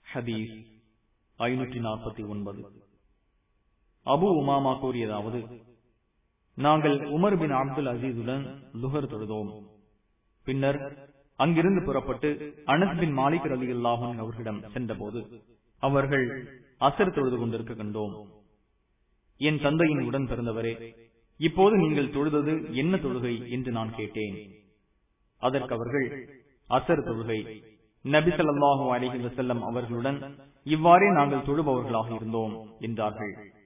ஹதீஸ் ஐநூற்றி நாற்பத்தி ஒன்பது அபு உமாமா கூறியதாவது நாங்கள் உமர் பின் அப்துல் அசீதுடன் லுகர் தொழுதோம் பின்னர் அங்கிருந்து புறப்பட்டு அனஸ் பின் மாலிக் ரலி அல்லாஹன் அவர்களிடம் சென்றபோது அவர்கள் அசர் தொழுது கொண்டிருக்க கண்டோம் என் தந்தையின் உடன் பிறந்தவரே இப்போது நீங்கள் தொழுதது என்ன தொழுகை என்று நான் கேட்டேன் அதற்கு அவர்கள் அசர் தொழுகை நபி ஸல்லல்லாஹு அலைஹி வஸல்லம் அவர்களுடன் இவ்வாறே நாங்கள் தொழுபவர்களாக இருந்தோம் என்றார்கள்